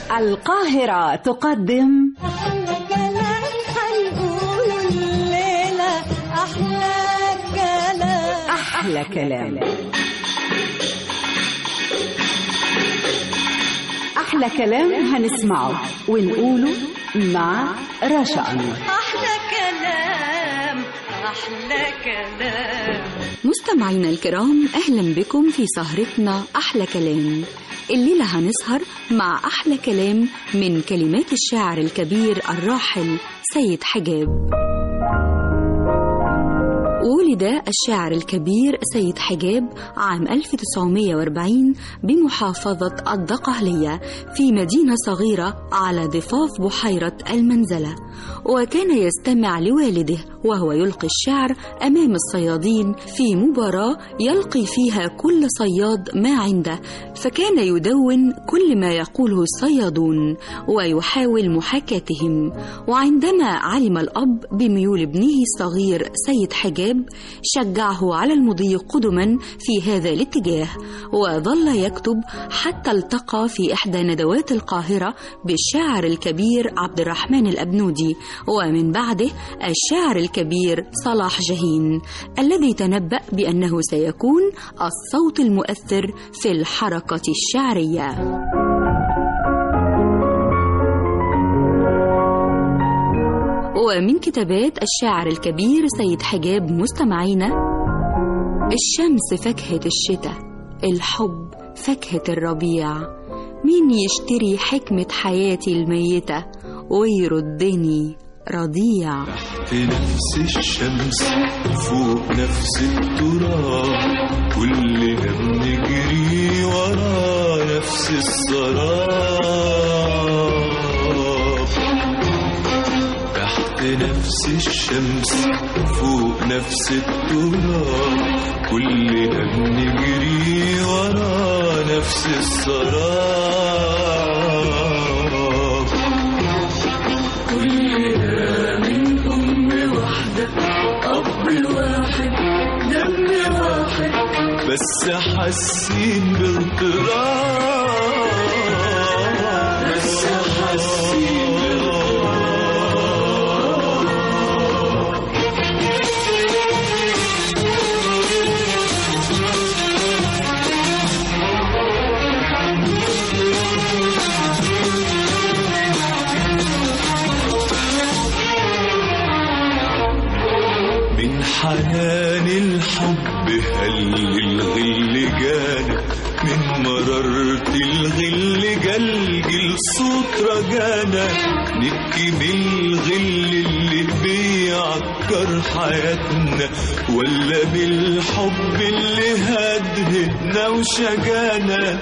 القاهرة تقدم أحلى كلام هنقوله الليلة أحلى كلام أحلى كلام أحلى كلام هنسمعه ونقوله مع رشا أنور أحلى كلام أحلى كلام مستمعينا الكرام أهلا بكم في سهرتنا أحلى كلام الليلة هنسهر مع أحلى كلام من كلمات الشاعر الكبير الراحل سيد حجاب ولد الشاعر الكبير سيد حجاب عام 1940 بمحافظة الدقهلية في مدينة صغيرة على ضفاف بحيرة المنزلة وكان يستمع لوالده وهو يلقي الشعر أمام الصيادين في مباراة يلقي فيها كل صياد ما عنده فكان يدون كل ما يقوله الصيادون ويحاول محاكاتهم وعندما علم الأب بميول ابنه الصغير سيد حجاب شجعه على المضي قدما في هذا الاتجاه وظل يكتب حتى التقى في إحدى ندوات القاهرة بالشاعر الكبير عبد الرحمن الأبنودي ومن بعده الشاعر الكبير صلاح جاهين الذي تنبأ بأنه سيكون الصوت المؤثر في الحركة الشعرية ومن كتابات الشاعر الكبير سيد حجاب مستمعينا الشمس فاكهة الشتاء الحب فاكهة الربيع مين يشتري حكمة حياتي الميتة ويردني رضيع تحت نفس الشمس فوق نفس التراب كلنا بنجري ورا نفس السراب تحت نفس الشمس فوق نفس التراب كلنا بنجري ورا نفس السراب كلنا من أم واحدة أب واحد دم واحد بس حاسين باضطراب بس حاسين باضطراب من حنان الحب هل الغل جانا من مرارة الغل جلجل صوت رجانا نبكي من الغل اللي بيعكر حياتنا ولا بالحب اللي هدهدنا وشجانا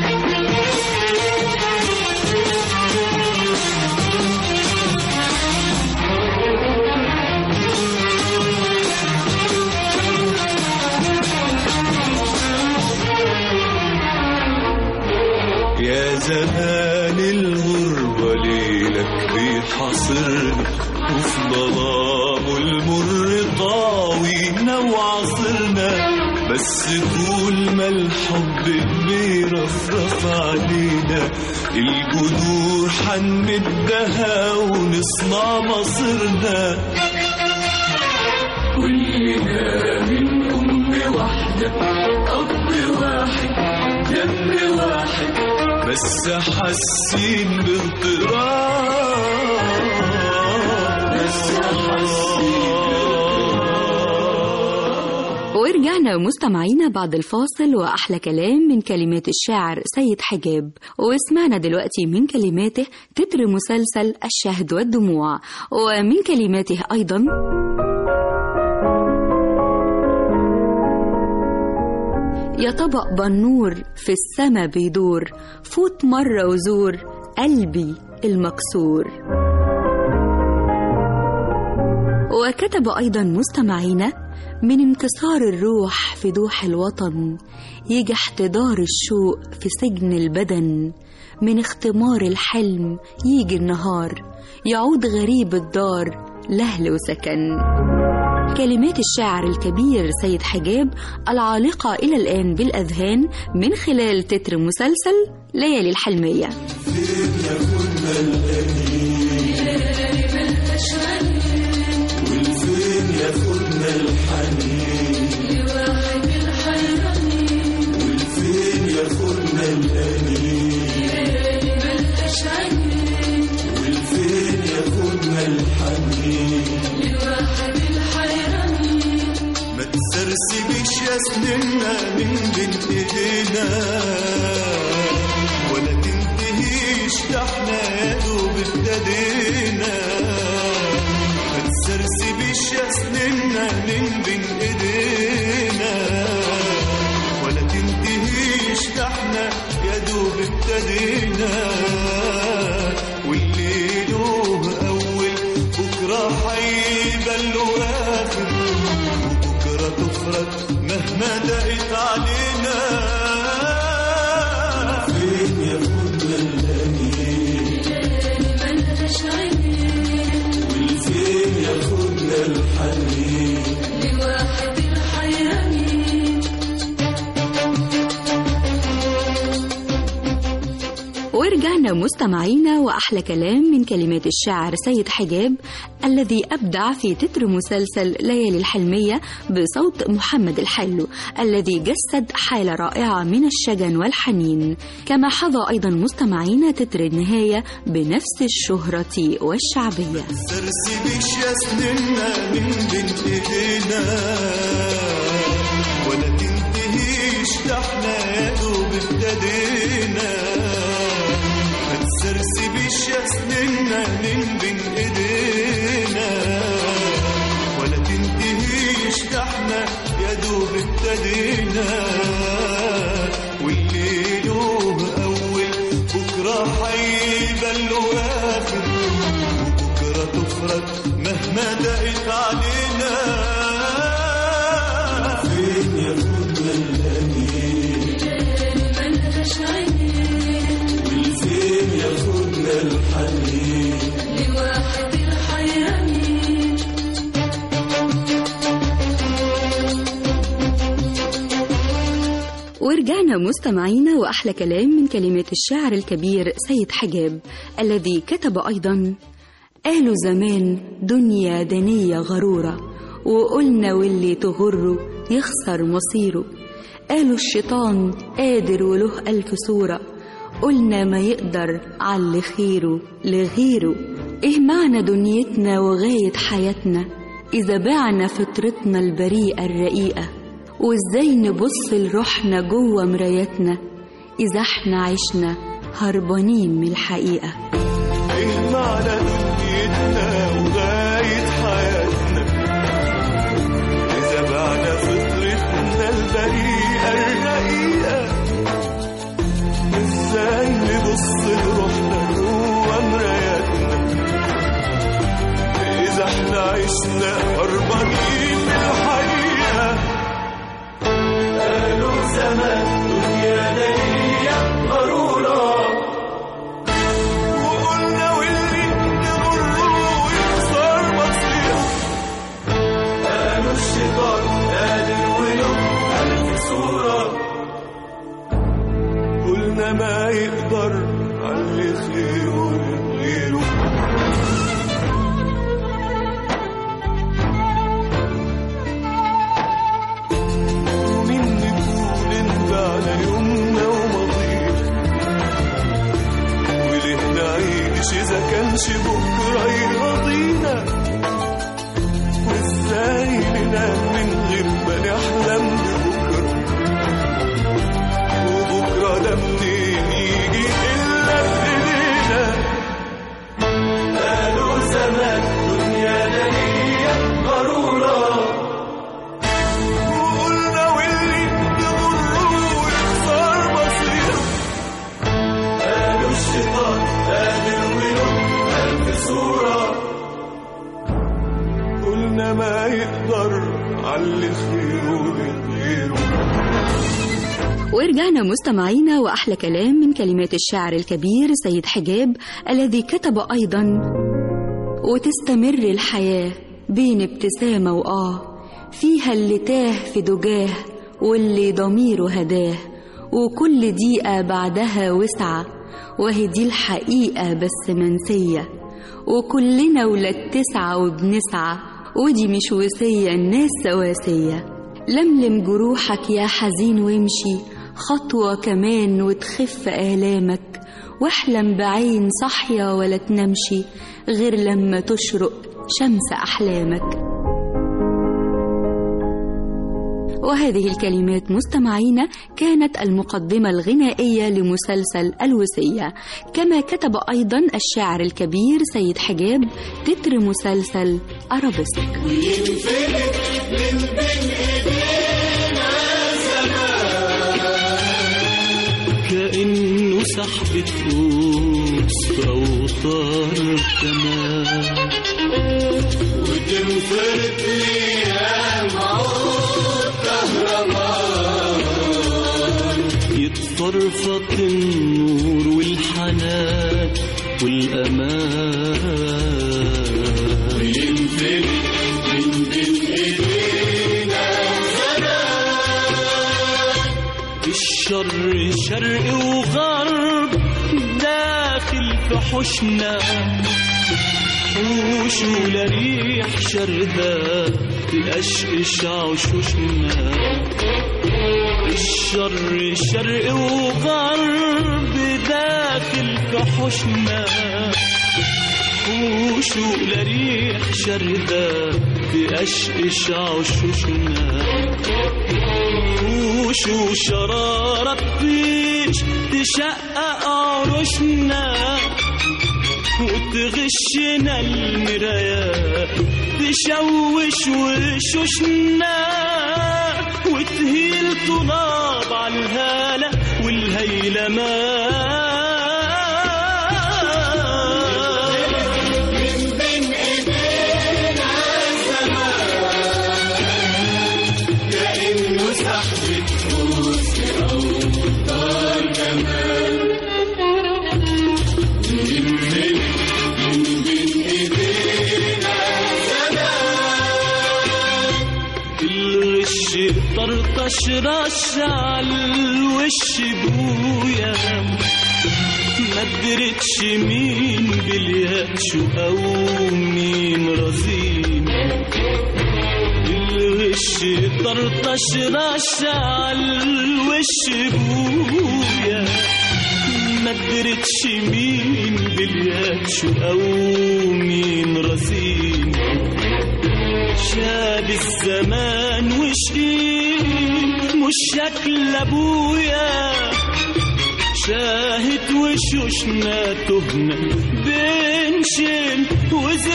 يا زمان الغربة ليلك بيحاصرنا وفي ظلامه المر طاوينا وعصرنا بس طول ما الحب بيرفرف علينا الجذور حنمدها ونصنع مصيرنا كلنا من أم واحدة أب واحد دم واحد بس حاسين باضطراب بس حاسين ورجعنا مستمعينا بعد الفاصل وأحلى كلام من كلمات الشاعر سيد حجاب وسمعنا دلوقتي من كلماته تتر مسلسل الشهد والدموع ومن كلماته أيضا يا طبق بنور في السما بيدور فوت مرة وزور قلبي المكسور وكتب أيضا مستمعينا من انكسار الروح في دوح الوطن يجي احتضار الشوق في سجن البدن من اختمار الحلم يجي النهار يعود غريب الدار لأهل وسكن كلمات الشاعر الكبير سيد حجاب العالقة إلى الآن بالأذهان من خلال تتر مسلسل ليالي الحلمية ما تسرسبش يا سننا من بين ايدينا ولا تنتهيش ده احنا يا دوب ابتدينا ما تسرسبش يا سننا من بين ايدينا ولا تنتهيش ده احنا يا دوب ابتدينا واللي له اول بكره هيبقى له اخر بكرة تفرج مهما دقت علينا فين يا خدنا الأمين والفين يا خدنا الحنين ورجعنا مستمعينا وأحلى كلام من كلمات الشاعر سيد حجاب الذي أبدع في تتر مسلسل ليالي الحلمية بصوت محمد الحلو الذي جسد حالة رائعة من الشجن والحنين كما حظى أيضا مستمعينا تتر النهاية بنفس الشهرة والشعبية سرسبيش يا سننا من بين ايدينا ولا تنتهيش ده احنا يا دوب ابتدينا ما تسرسبيش يا سننا من بين ايدينا ولا تنتهيش ده احنا يا دوب ابتدينا واللي له اول بكره هيبقى له اخر بكرة تفرج مهما دقت علينا فين يا خدنا الأمين والفين يا خدنا الحنين ورجعنا مستمعينا وأحلى كلام من كلمات الشاعر الكبير سيد حجاب الذي كتب أيضا قالوا زمان دنيا دنية غرورة وقلنا واللي تغره يخسر مصيره قالوا الشيطان قادر وله ألف صورة قلنا ما يقدر على خيره لغيره إيه معنى دنيتنا وغاية حياتنا إذا بعنا فطرتنا البريئة الرقيقة وإزاي نبص لروحنا جوه مرايتنا إذا إحنا عشنا هربانين من الحقيقة ايه معنى دنيتنا وغاية حياتنا إذا بعنا فطرتنا البريئة الرقيقة إزاي نبص لروحنا جوا مراياتنا إذا إحنا عشنا هربانين من الحقيقة قالوا زمان دنيا دنيا غرورة وقلنا واللي نغره ويخسر مصيره قالوا الشيطان قادر وله ألف صورة قلنا ما يقدر علي خيره غيره ومين نكون انبعنا يومنا وماضينا وليه نعيش إذا كانش بكرة يرضينا وإزاي ننام من غير ما نحلم ببكرة وبكرة ده منين يجي إلا بإيدينا قالوا زمان دنيا دنيا غرورة وقلنا واللي تغره ويخسر مصيره قالوا الشيطان قادر وله ألف صورة قلنا ما يقدر علي خيره غيره ورجعنا مستمعينا وأحلى كلام من كلمات الشاعر الكبير سيد حجاب الذي كتب أيضا وتستمر الحياة بين ابتسامة وآه فيها اللي تاه في دجاه واللي ضميره هداه وكل دقيقة بعدها وسعة وهي دي الحقيقة بس منسية وكلنا ولاد تسعة وبنسعى ودي مش وسية الناس سواسية لملم جروحك يا حزين وامشي خطوة كمان وتخف آلامك واحلم بعين صحية ولا تنامشي غير لما تشرق شمس أحلامك وهذه الكلمات مستمعينا كانت المقدمة الغنائية لمسلسل الوسية كما كتب أيضا الشاعر الكبير سيد حجاب تتر مسلسل أرابيسك كأنه سحبة فلوس في أوتار كمان وتنفرد ليها معود كهرمان يتفرفط النور والحنان والأمان وينفرد من بين إيدينا الشر شرق وغرب داخل في حوشنا حوش ولا ريح شردة تقشقش عشوشنا الشر شرق وغرب داخل في حوشنا حوش ولا ريح شردة تقشقش عشوشنا وش وشرارة تطيش تشقق عروشنا وتغشنا المرايات تشوش وشوشنا وتهيل طلاب على الهالة والهيلمان الغش طرطش رش على الوش بويا ما درتش مين باليأس او مين رزين الغش طرطش رش على الوش بويا ما درتش مين باليأس او مين رزين شاب الزمان وشقيق مش شكل ابويا شاهد وشوشنا تهنا بين شين وزين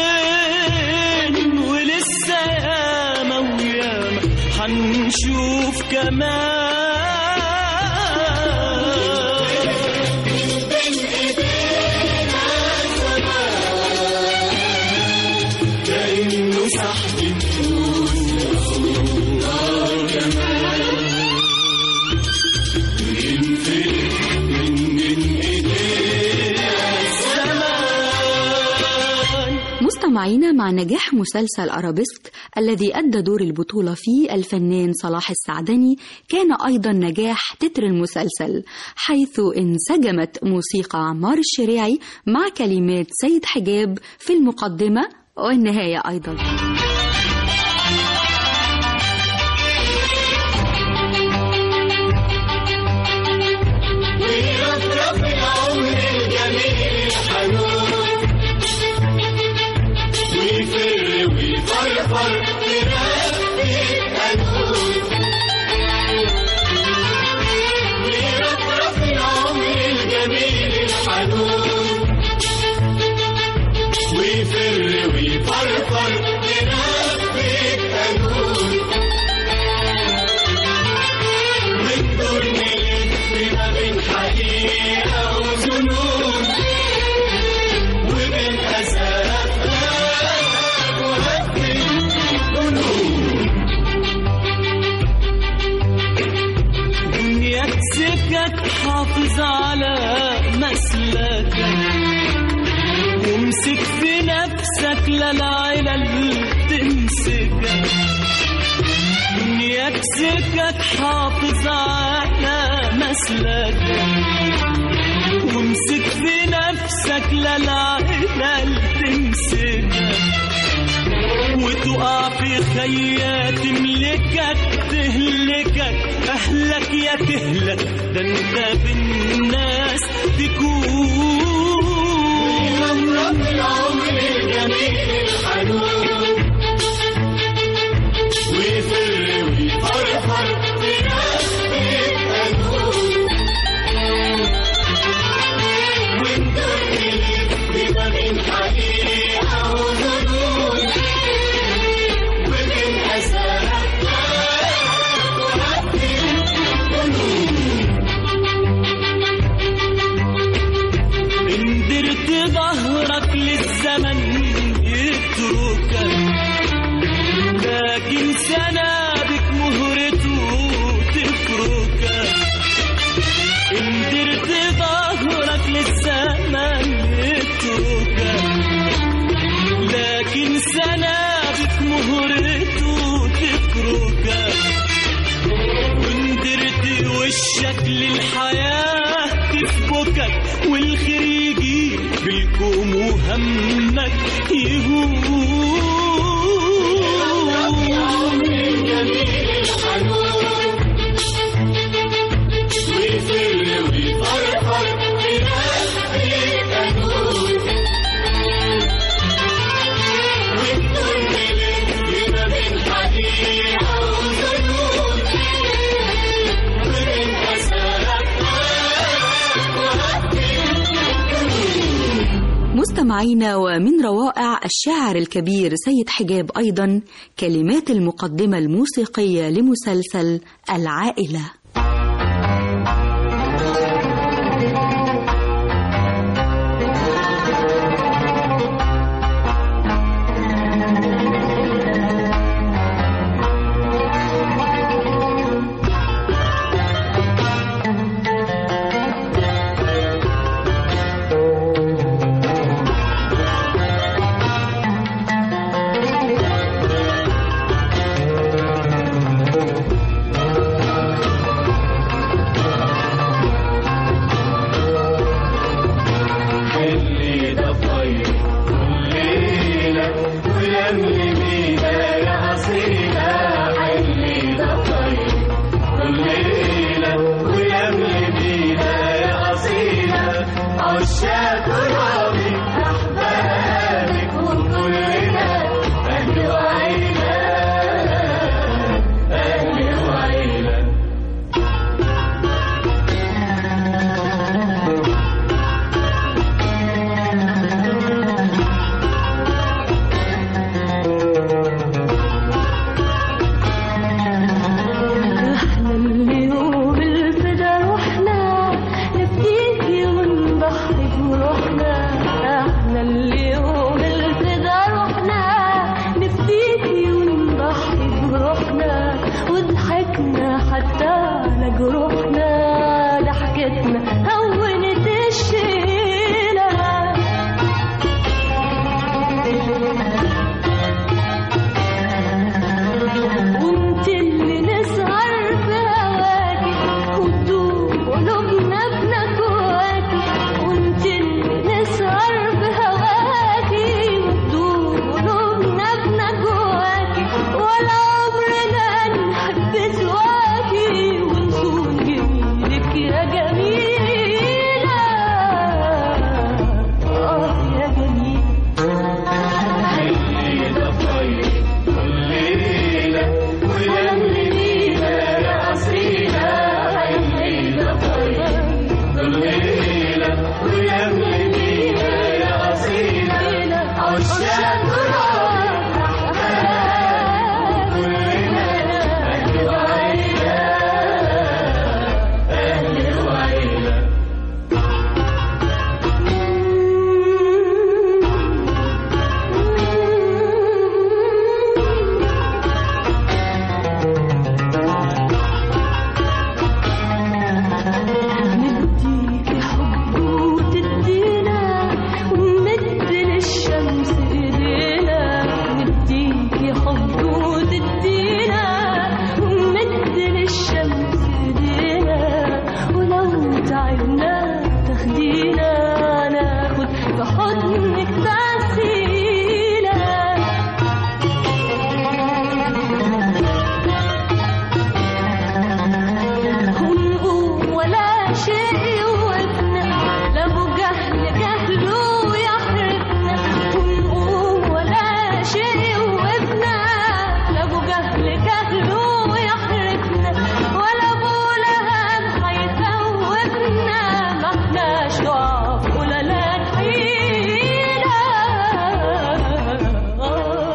ولسه ياما وياما حنشوف كمان كأنه سحب مستمعينا مع نجاح مسلسل أرابيسك الذي أدى دور البطولة فيه الفنان صلاح السعدني كان أيضا نجاح تتر المسلسل حيث انسجمت موسيقى عمار الشريعي مع كلمات سيد حجاب في المقدمة والنهاية أيضا ويفر ويفرفر يرفي القانون ويرفرف العمر الجميل الحنون ويفر ويفرفر يرفي القانون وندور نلف ما بين حقيقة وظنون وبين أساف دنيا سكك حافظ على مسلكك وامسك في نفسك لا العلل تمسكك دنياك سكك حافظ على مسلكك وامسك في نفسك لا العلل تمسكك وتقع في خيات تملكك تهلكك اهلك يا تهلك ده انت بالناس تكون إن درت ظهرك للزمن يتركك لكن سنابك مهرته تفركك إن درت ظهرك للزمن يتركك لكن سنابك مهرته تفركك وإن درت وشك للحياة تفكك والخير يجي بالكوم وهمك يهون مستمعينا ومن روائع الشاعر الكبير سيد حجاب أيضا كلمات المقدمة الموسيقية لمسلسل العائلة اللي ده طيب والليلة ويملي بينا يا أصيلة اللي ده طيب والليلة ويملي بينا يا أصيلة عشاق رابي أحبابك وكلنا أهل وعيلة أهل وعيلة احنا اليوم الفدا رحنا نفديكي ونضحي بروحنا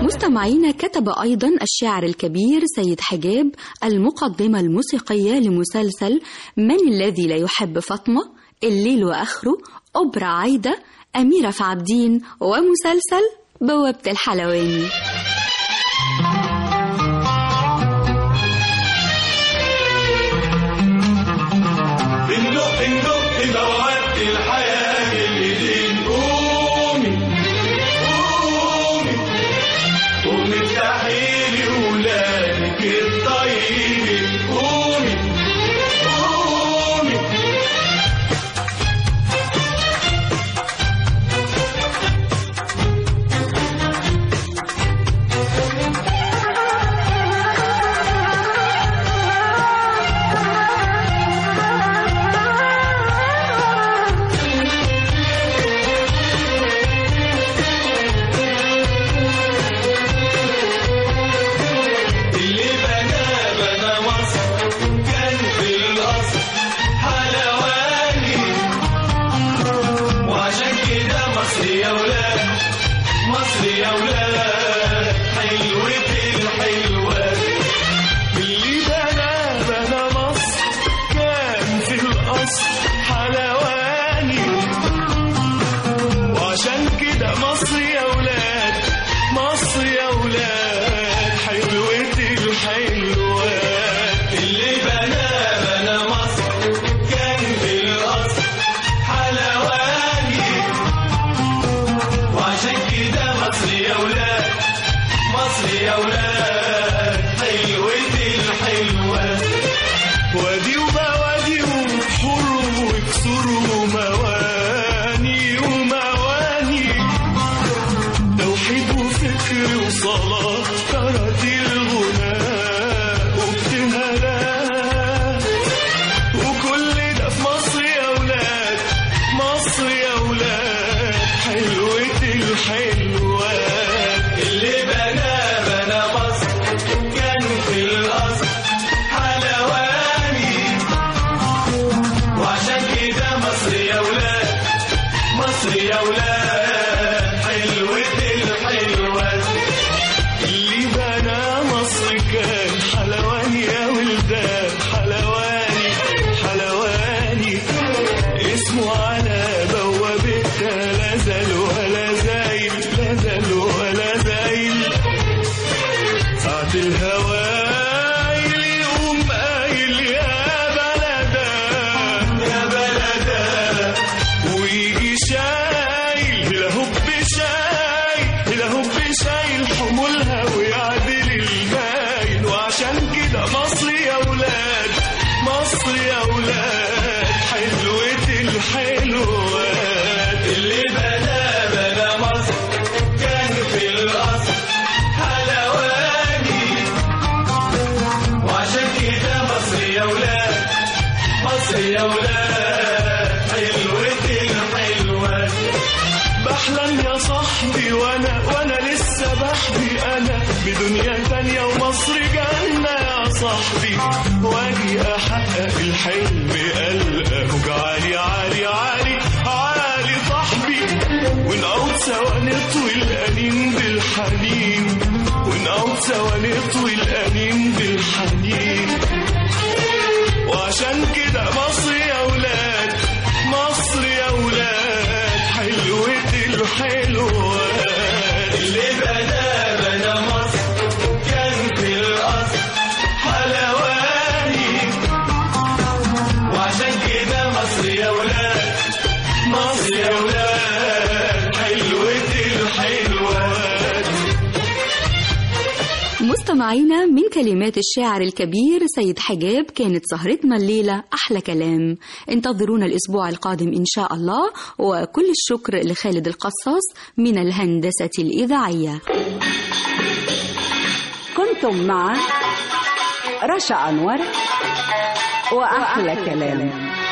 مستمعينا كتب أيضا الشاعر الكبير سيد حجاب المقدمة الموسيقية لمسلسل من الذي لا يحب فاطمة الليل وآخره أوبرا عايدة أميرة في عابدين ومسلسل بوابة الحلواني بندق بندق بوابة الحياة الإيدين قومي قومي قومي افتحي لي ولادك الطيبين قومي قومي اللي بنى بنى مصر كان في الأصل حلواني وعشان كده مصر يا ولاد مصر يا ولاد حلوة الحلوات اللي بنى بنى مصر كان في الأصل حلواني وعشان كده مصر يا ولاد مصر يا ولاد حلوة الحلوات اللي بنى بنى مصر كان في الأصل حلواني وعشان كده مصر يا ولاد مصر يا ولاد حلوة الحلوات وادي وبوادي وبحور وكسور ومواني ومواني توحيد وفكر وصلاة كرة الغناء وابتهالات وكل ده في مصر يا ولاد مصر يا ولاد حلوة الحلوات اللي بنى بنى مصر كان في الأصل حلواني وعشان كده مصر يا ولاد مصر يا ولاد حلوة الحلوات اللي بنى مصر كان حلواني يا ولدان حلواني حلواني اسمه على بوابتها لا زال ولا زايل لا زال ولا زايل ساعة الهوايل يقوم قايل يا بلدا يا بلدا ويجي شايل الهب شايل الهب شايل حمولها ويعدل المايل وعشان كده مصر يا ولاد مصر يا ولاد حلوة الحلوات اللي بنى بنى مصر كان في الأصل حلواني وعشان كده مصر يا ولاد مصر يا ولاد حلوة الحلوات بحلم يا صاحبي وانا وانا لسه بحبي انا بدنيا تانية ومصر جنة يا صاحبي واجي احقق الحلم القاه عالي عالي عالي عالي صاحبي ونقعد سوا نطوي الانين بالحنين ونقعد سوا نطوي الانين بالحنين وعشان كده مصر يا ولاد مصر يا ولاد حلوة الحلوات اللي بنى بنى مصر كان في الأصل حلواني وعشان كده مصر يا ولاد مصر يا ولاد حلوة الحلوات مستمعينا من كلمات الشاعر الكبير سيد حجاب كانت سهرتنا الليلة أحلى كلام انتظرونا الأسبوع القادم إن شاء الله وكل الشكر لخالد القصاص من الهندسة الإذاعية كنتم مع رشا أنور وأحلى كلام